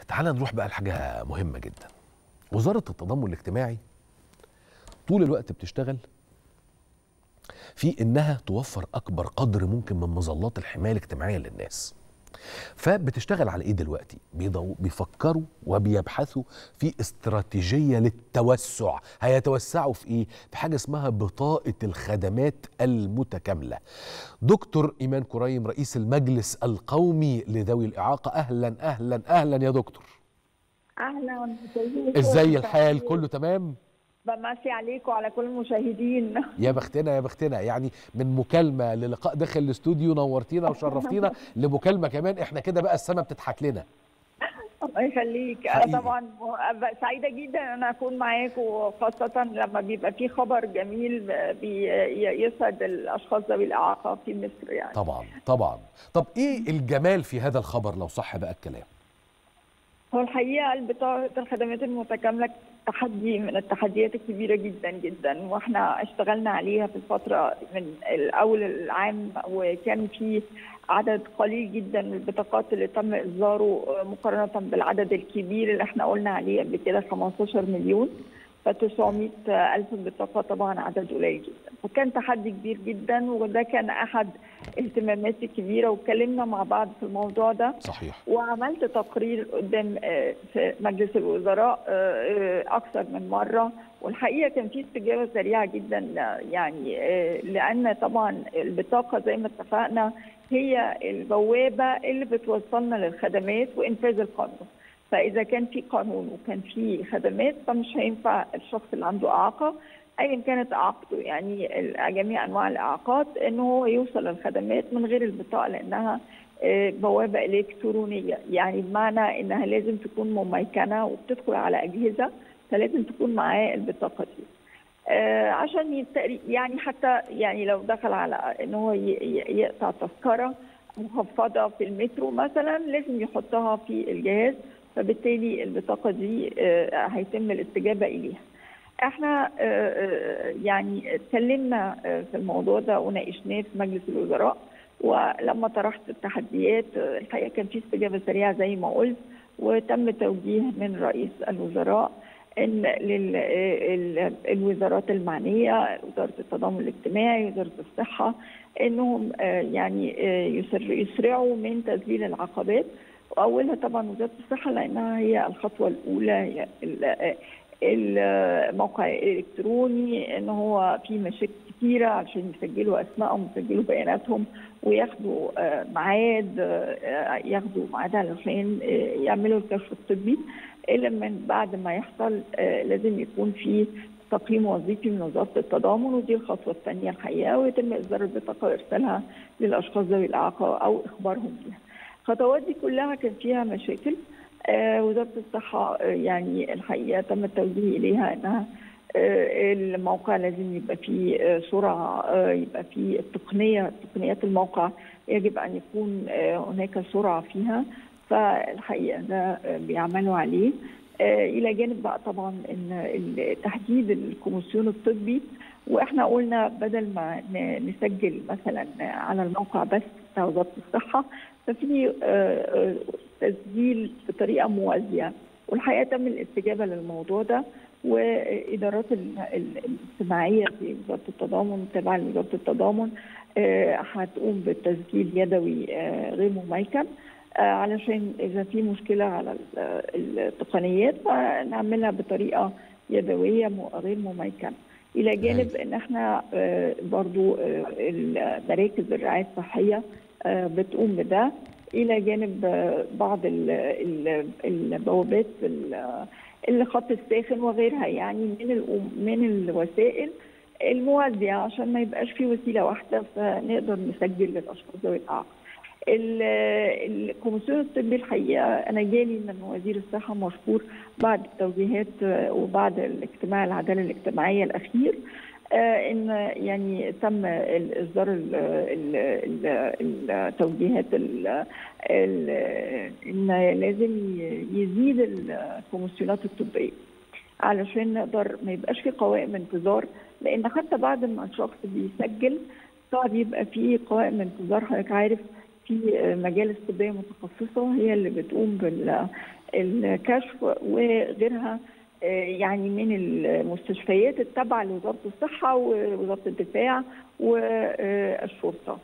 تعال نروح بقى لحاجه مهمه جدا وزاره التضامن الاجتماعي طول الوقت بتشتغل في انها توفر اكبر قدر ممكن من مظلات الحمايه الاجتماعيه للناس فبتشتغل على ايه دلوقتي بيضو بيفكروا وبيبحثوا في استراتيجيه للتوسع هيتوسعوا في ايه في حاجه اسمها بطاقه الخدمات المتكامله دكتور ايمان كريم رئيس المجلس القومي لذوي الاعاقه اهلا اهلا اهلا يا دكتور اهلا ازاي الحال كله تمام بمسي عليكم وعلى كل المشاهدين يا بختنا يا بختنا يعني من مكالمه للقاء داخل الاستوديو نورتينا وشرفتينا لمكالمه كمان احنا كده بقى السما بتضحك لنا الله يخليك حقيقي. انا طبعا م- سعيده جدا ان انا اكون معاكم خاصه لما بيبقى في خبر جميل بيسعد الاشخاص ذوي الاعاقه في مصر يعني طبعا طبعا طب ايه الجمال في هذا الخبر لو صح بقى الكلام هو الحقيقه بطاقه الخدمات المتكامله تحدي من التحديات الكبيره جدا جدا واحنا اشتغلنا عليها في الفتره من الاول العام وكان في عدد قليل جدا من البطاقات اللي تم اصداره مقارنه بالعدد الكبير اللي احنا قلنا عليه قبل كده 15 مليون ف 900 ألف بطاقة طبعا عدد قليل جدا فكان تحدي كبير جدا وده كان أحد اهتماماتي الكبيرة واتكلمنا مع بعض في الموضوع ده صحيح وعملت تقرير قدام آه، في مجلس الوزراء آه، آه، أكثر من مرة والحقيقة كان في استجابة سريعة جدا آه، يعني آه، لأن طبعا البطاقة زي ما اتفقنا هي البوابة اللي بتوصلنا للخدمات وإنفاذ القانون فاذا كان في قانون وكان في خدمات فمش هينفع الشخص اللي عنده اعاقه ايا كانت اعاقته يعني ال- جميع انواع الاعاقات انه هو يوصل للخدمات من غير البطاقه لانها آه، بوابه الكترونيه يعني بمعنى انها لازم تكون مميكنه وبتدخل على اجهزه فلازم تكون معاه البطاقه دي. آه، عشان يتقري يعني حتى يعني لو دخل على ان هو ي- ي- يقطع تذكره مخفضه في المترو مثلا لازم يحطها في الجهاز فبالتالي البطاقه دي آه، هيتم الاستجابه اليها. احنا آه، آه، يعني اتكلمنا آه، في الموضوع ده وناقشناه في مجلس الوزراء ولما طرحت التحديات آه، الحقيقه كان في استجابه سريعه زي ما قلت وتم توجيه من رئيس الوزراء ان للوزارات المعنيه وزاره التضامن الاجتماعي وزاره الصحه انهم آه، يعني آه، يسر- يسرعوا من تذليل العقبات واولها طبعا وزاره الصحه لانها هي الخطوه الاولى هي ال- الموقع الالكتروني ان هو في مشاكل كتيره عشان يسجلوا اسمائهم ويسجلوا بياناتهم وياخدوا آه، ميعاد آه، ياخدوا ميعاد علشان آه، يعملوا الكشف الطبي الا من بعد ما يحصل آه، لازم يكون في تقييم وظيفي من وزاره التضامن ودي الخطوه الثانيه الحقيقه ويتم اصدار البطاقه وارسالها للاشخاص ذوي الاعاقه او اخبارهم بيها. الخطوات دي كلها كان فيها مشاكل آه، وزاره الصحه آه، يعني الحقيقه تم التوجيه اليها انها آه، الموقع لازم يبقى فيه آه، سرعه آه، يبقى فيه التقنيه تقنيات الموقع يجب ان يكون آه، هناك سرعه فيها فالحقيقه ده آه، بيعملوا عليه آه، الى جانب بقى طبعا ان ال- تحديد الكوميسيون الطبي واحنا قلنا بدل ما ن- نسجل مثلا على الموقع بس بتاع وزاره الصحه ففي آه، آه، تسجيل بطريقه موازيه والحقيقه تم الاستجابه للموضوع ده وادارات ال- ال- الاجتماعيه في وزاره التضامن تابعه لوزاره التضامن آه، هتقوم بالتسجيل يدوي آه، غير مميكن آه، علشان اذا في مشكله على ال- التقنيات فنعملها بطريقه يدويه م- غير مميكنه الى جانب ان احنا آه، برضو آه، مراكز الرعايه الصحيه آه، بتقوم بده الى جانب آه، بعض ال- ال- البوابات ال- الخط الساخن وغيرها يعني من الأم- من الوسائل الموازيه عشان ما يبقاش في وسيله واحده فنقدر نسجل للاشخاص ذوي الاعاقه. ال- الكوميسيون الطبي الحقيقه انا جالي من وزير الصحه مشكور بعد التوجيهات آه، وبعد الاجتماع العداله الاجتماعيه الاخير آه، ان يعني تم ال- اصدار ال- ال- ال- التوجيهات ال- ال- ان لازم ي- يزيد الكوميسيونات الطبيه علشان نقدر ما يبقاش في قوائم انتظار لان حتى بعد ما الشخص بيسجل صعب يبقى في قوائم انتظار حضرتك عارف في مجالس طبيه متخصصه هي اللي بتقوم بالكشف وغيرها يعني من المستشفيات التابعه لوزاره الصحه ووزاره الدفاع والشرطه.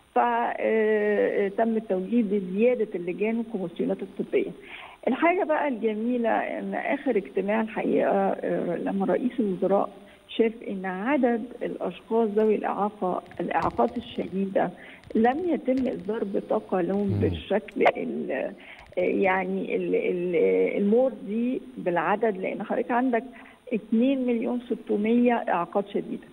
فتم التوجيه بزياده اللجان والكوميسيونات الطبيه. الحاجه بقى الجميله ان اخر اجتماع الحقيقه لما رئيس الوزراء شاف ان عدد الاشخاص ذوي الاعاقه الاعاقات الشديده لم يتم اصدار بطاقه لهم بالشكل ال يعني ال ال المرضي بالعدد لان حضرتك عندك 2 مليون 600 اعاقات شديده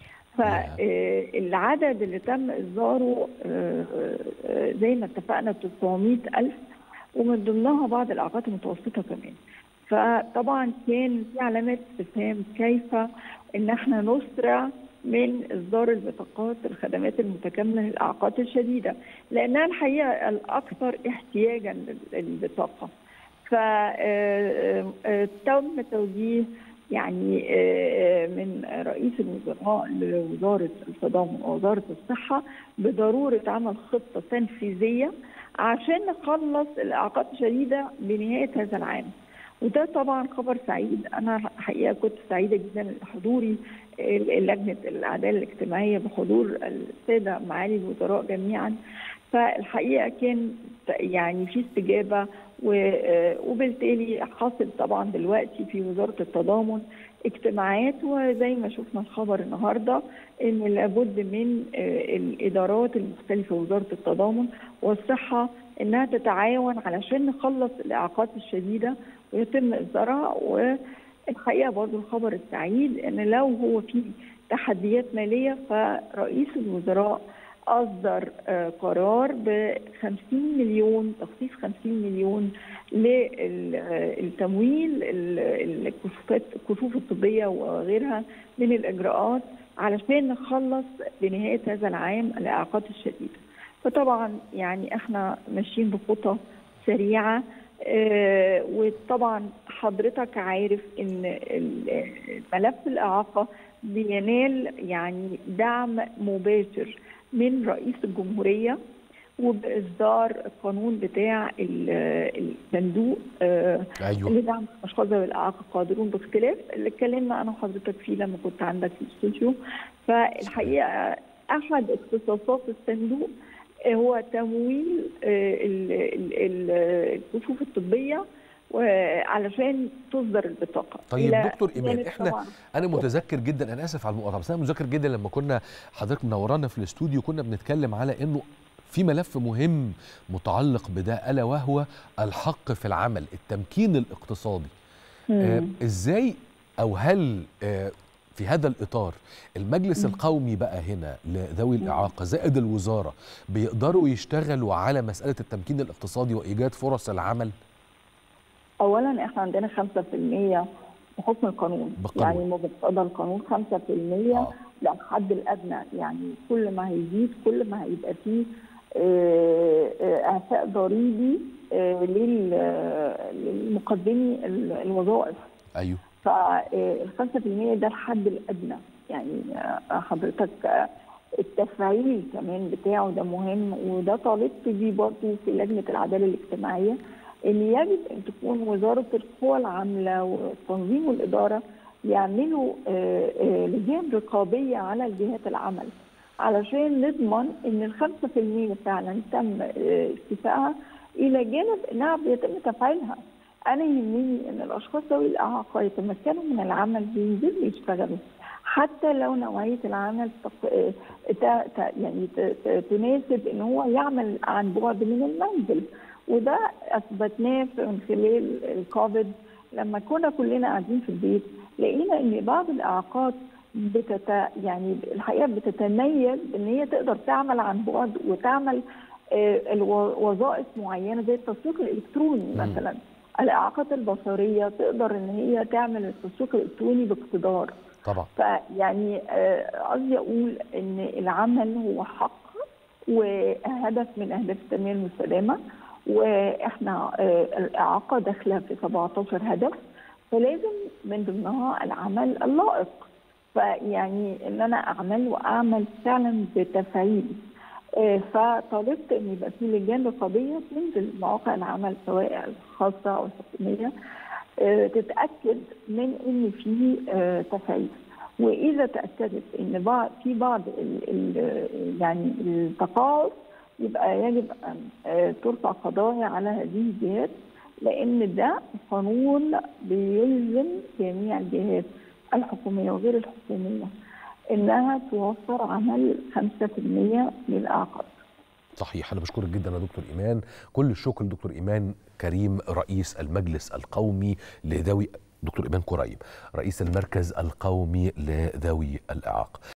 فالعدد اللي تم اصداره زي ما اتفقنا 900 الف ومن ضمنها بعض الاعاقات المتوسطه كمان فطبعا كان في علامات استفهام كيف ان احنا نسرع من اصدار البطاقات الخدمات المتكامله للاعاقات الشديده لانها الحقيقه الاكثر احتياجا للبطاقه فتم توجيه يعني من رئيس الوزراء لوزاره التضامن ووزاره الصحه بضروره عمل خطه تنفيذيه عشان نخلص الاعاقات الشديده بنهايه هذا العام وده طبعا خبر سعيد انا الحقيقه كنت سعيده جدا بحضوري لجنه العداله الاجتماعيه بحضور الساده معالي الوزراء جميعا فالحقيقه كان يعني في استجابه وبالتالي حاصل طبعا دلوقتي في وزاره التضامن اجتماعات وزي ما شفنا الخبر النهارده ان لابد من الادارات المختلفه وزاره التضامن والصحه انها تتعاون علشان نخلص الاعاقات الشديده ويتم اصدارها والحقيقه برضو الخبر السعيد ان لو هو في تحديات ماليه فرئيس الوزراء اصدر قرار ب 50 مليون تخصيص 50 مليون للتمويل الكشوفات الكشوف الطبيه وغيرها من الاجراءات علشان نخلص بنهايه هذا العام الاعاقات الشديده. فطبعا يعني احنا ماشيين بخطى سريعه آه وطبعا حضرتك عارف ان ملف الاعاقه بينال يعني دعم مباشر من رئيس الجمهوريه وباصدار القانون بتاع الصندوق آه أيوة. اللي دعم الاشخاص ذوي الاعاقه القادرون باختلاف اللي اتكلمنا انا وحضرتك فيه لما كنت عندك في الاستوديو فالحقيقه احد اختصاصات الصندوق هو تمويل الكشوف الطبيه علشان تصدر البطاقه طيب دكتور ايمان احنا طبعا. انا متذكر جدا انا اسف على المقاطعه بس انا متذكر جدا لما كنا حضرتك منورانا في الاستوديو كنا بنتكلم على انه في ملف مهم متعلق بده الا وهو الحق في العمل التمكين الاقتصادي آه ازاي او هل آه في هذا الإطار المجلس القومي بقى هنا لذوي الإعاقة زائد الوزارة بيقدروا يشتغلوا على مسألة التمكين الاقتصادي وإيجاد فرص العمل؟ أولا إحنا عندنا 5% بحكم القانون بقانون. يعني مقتضى القانون 5% آه. ده الحد الأدنى يعني كل ما هيزيد كل ما هيبقى فيه إعفاء ضريبي للمقدمي الوظائف أيوه فال 5% ده الحد الادنى يعني حضرتك التفعيل كمان بتاعه ده مهم وده طالبت بيه برضه في لجنه العداله الاجتماعيه ان يجب ان تكون وزاره القوى العامله والتنظيم والاداره يعملوا لجان رقابيه على جهات العمل علشان نضمن ان ال 5% فعلا تم استيفائها الى جانب انها بيتم تفعيلها انا يهمني ان الاشخاص ذوي الاعاقه يتمكنوا من العمل ينزلوا يشتغلوا حتى لو نوعيه العمل يعني تناسب ان هو يعمل عن بعد من المنزل وده اثبتناه من خلال الكوفيد لما كنا كلنا قاعدين في البيت لقينا ان بعض الاعاقات بتت يعني الحقيقه بتتميز ان هي تقدر تعمل عن بعد وتعمل وظائف معينه زي التسويق الالكتروني مثلا الاعاقات البصريه تقدر ان هي تعمل التسويق الالكتروني باقتدار طبعا فيعني قصدي اقول ان العمل هو حق وهدف من اهداف التنميه المستدامه واحنا الاعاقه داخله في 17 هدف فلازم من ضمنها العمل اللائق فيعني ان انا اعمل واعمل فعلا بتفعيل آه، فطالبت ان يبقى في لجان رقابيه تنزل مواقع العمل سواء الخاصه او الحكوميه آه، تتاكد من ان في آه، تسعير واذا تاكدت ان بعض في بعض ال ال يعني التقاعس يبقى يجب ان آه، ترفع قضايا على هذه الجهات لان ده قانون بيلزم جميع الجهات الحكوميه وغير الحكوميه انها توفر عمل 5% للاعاقات. صحيح انا بشكرك جدا يا دكتور ايمان كل الشكر لدكتور ايمان كريم رئيس المجلس القومي لذوي دكتور ايمان كريم رئيس المركز القومي لذوي الاعاقه